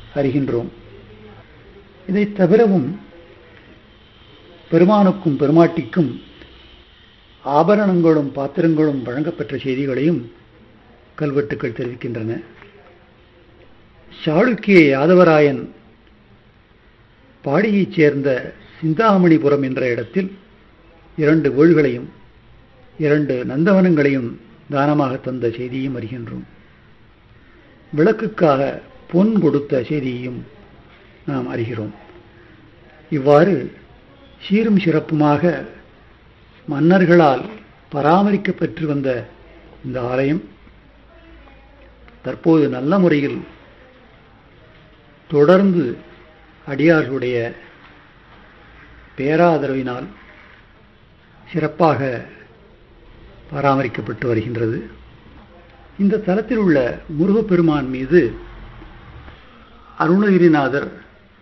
அறிகின்றோம் இதைத் தவிரவும் பெருமானுக்கும் பெருமாட்டிக்கும் ஆபரணங்களும் பாத்திரங்களும் வழங்கப்பெற்ற செய்திகளையும் கல்வெட்டுக்கள் தெரிவிக்கின்றன சாளுக்கிய யாதவராயன் பாடியைச் சேர்ந்த சிந்தாமணிபுரம் என்ற இடத்தில் இரண்டு வீழ்களையும் இரண்டு நந்தவனங்களையும் தானமாக தந்த செய்தியும் அறிகின்றோம் விளக்குக்காக பொன் கொடுத்த செய்தியையும் நாம் அறிகிறோம் இவ்வாறு சீரும் சிறப்புமாக மன்னர்களால் பராமரிக்கப்பெற்று வந்த இந்த ஆலயம் தற்போது நல்ல முறையில் தொடர்ந்து அடியார்களுடைய பேராதரவினால் சிறப்பாக பராமரிக்கப்பட்டு வருகின்றது இந்த தலத்தில் உள்ள முருகப்பெருமான் மீது அருணகிரிநாதர்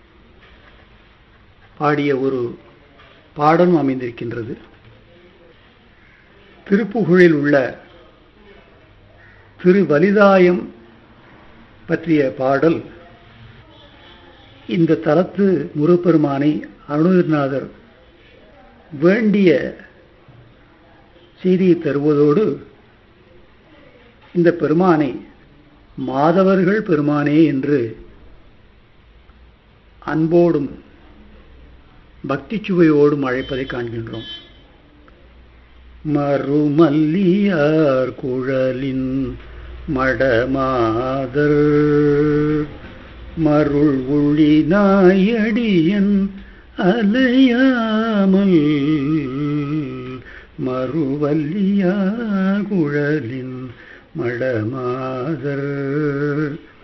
பாடிய ஒரு பாடலும் அமைந்திருக்கின்றது திருப்புகழில் உள்ள திருவலிதாயம் பற்றிய பாடல் இந்த தலத்து முருகப்பெருமானை அருணகிரிநாதர் வேண்டிய செய்தியை தருவதோடு இந்த பெருமானை மாதவர்கள் பெருமானே என்று அன்போடும் பக்தி சுவையோடும் அழைப்பதை காண்கின்றோம் மறுமல்லியார் குழலின் மடமாதர் மருள் ஒளி நாயடியன் அலையாமல் மறுவல்லியார் குழலின் மடமாதர்